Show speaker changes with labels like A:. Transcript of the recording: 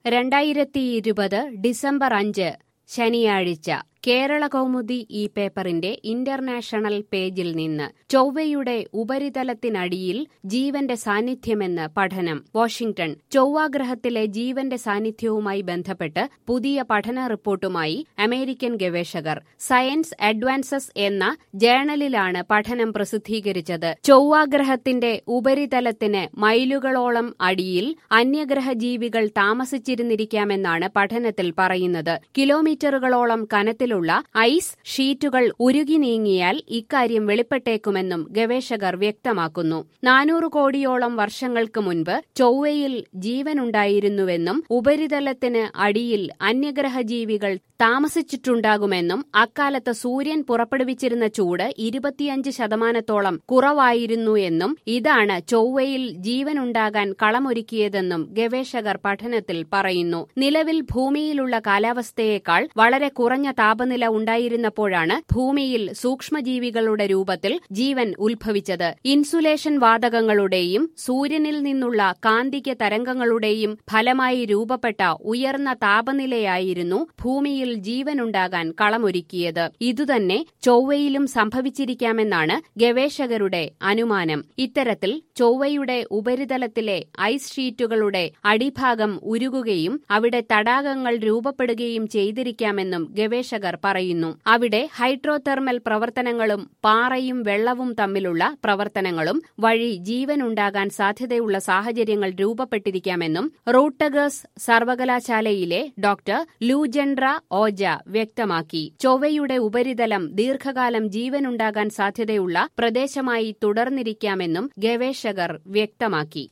A: രണ്ടായിരത്തി ഇരുപത് ഡിസംബർ അഞ്ച് ശനിയാഴ്ച കേരള കൗമുദി ഈ പേപ്പറിന്റെ ഇന്റർനാഷണൽ പേജിൽ നിന്ന് ചൊവ്വയുടെ ഉപരിതലത്തിനടിയിൽ ജീവന്റെ സാന്നിധ്യമെന്ന് പഠനം വാഷിംഗ്ടൺ ചൊവ്വാഗ്രഹത്തിലെ ജീവന്റെ സാന്നിധ്യവുമായി ബന്ധപ്പെട്ട് പുതിയ പഠന റിപ്പോർട്ടുമായി അമേരിക്കൻ ഗവേഷകർ സയൻസ് അഡ്വാൻസസ് എന്ന ജേണലിലാണ് പഠനം പ്രസിദ്ധീകരിച്ചത് ചൊവ്വാഗ്രഹത്തിന്റെ ഉപരിതലത്തിന് മൈലുകളോളം അടിയിൽ അന്യഗ്രഹ ജീവികൾ താമസിച്ചിരുന്നിരിക്കാമെന്നാണ് പഠനത്തിൽ പറയുന്നത് കിലോമീറ്ററുകളോളം കനത്തിൽ ലുള്ള ഐസ് ഷീറ്റുകൾ ഉരുകി നീങ്ങിയാൽ ഇക്കാര്യം വെളിപ്പെട്ടേക്കുമെന്നും ഗവേഷകർ വ്യക്തമാക്കുന്നു നാനൂറ് കോടിയോളം വർഷങ്ങൾക്ക് മുൻപ് ചൊവ്വയിൽ ജീവനുണ്ടായിരുന്നുവെന്നും ഉപരിതലത്തിന് അടിയിൽ അന്യഗ്രഹ ജീവികൾ താമസിച്ചിട്ടുണ്ടാകുമെന്നും അക്കാലത്ത് സൂര്യൻ പുറപ്പെടുവിച്ചിരുന്ന ചൂട് ഇരുപത്തിയഞ്ച് ശതമാനത്തോളം കുറവായിരുന്നു എന്നും ഇതാണ് ചൊവ്വയിൽ ജീവനുണ്ടാകാൻ കളമൊരുക്കിയതെന്നും ഗവേഷകർ പഠനത്തിൽ പറയുന്നു നിലവിൽ ഭൂമിയിലുള്ള കാലാവസ്ഥയേക്കാൾ വളരെ കുറഞ്ഞ താപനില ഉണ്ടായിരുന്നപ്പോഴാണ് ഭൂമിയിൽ സൂക്ഷ്മജീവികളുടെ രൂപത്തിൽ ജീവൻ ഉത്ഭവിച്ചത് ഇൻസുലേഷൻ വാതകങ്ങളുടെയും സൂര്യനിൽ നിന്നുള്ള കാന്തിക തരംഗങ്ങളുടെയും ഫലമായി രൂപപ്പെട്ട ഉയർന്ന താപനിലയായിരുന്നു ഭൂമിയിൽ ജീവനുണ്ടാകാൻ കളമൊരുക്കിയത് ഇതുതന്നെ ചൊവ്വയിലും സംഭവിച്ചിരിക്കാമെന്നാണ് ഗവേഷകരുടെ അനുമാനം ഇത്തരത്തിൽ ചൊവ്വയുടെ ഉപരിതലത്തിലെ ഐസ് ഷീറ്റുകളുടെ അടിഭാഗം ഉരുകുകയും അവിടെ തടാകങ്ങൾ രൂപപ്പെടുകയും ചെയ്തിരിക്കാമെന്നും ഗവേഷകർ പറയുന്നു അവിടെ ഹൈഡ്രോതെർമൽ പ്രവർത്തനങ്ങളും പാറയും വെള്ളവും തമ്മിലുള്ള പ്രവർത്തനങ്ങളും വഴി ജീവനുണ്ടാകാൻ സാധ്യതയുള്ള സാഹചര്യങ്ങൾ രൂപപ്പെട്ടിരിക്കാമെന്നും റൂട്ടഗേഴ്സ് സർവകലാശാലയിലെ ഡോക്ടർ ലൂജൻഡ്ര ഓജ വ്യക്തമാക്കി ചൊവ്വയുടെ ഉപരിതലം ദീർഘകാലം ജീവനുണ്ടാകാൻ സാധ്യതയുള്ള പ്രദേശമായി തുടർന്നിരിക്കാമെന്നും ഗവേഷകർ വ്യക്തമാക്കി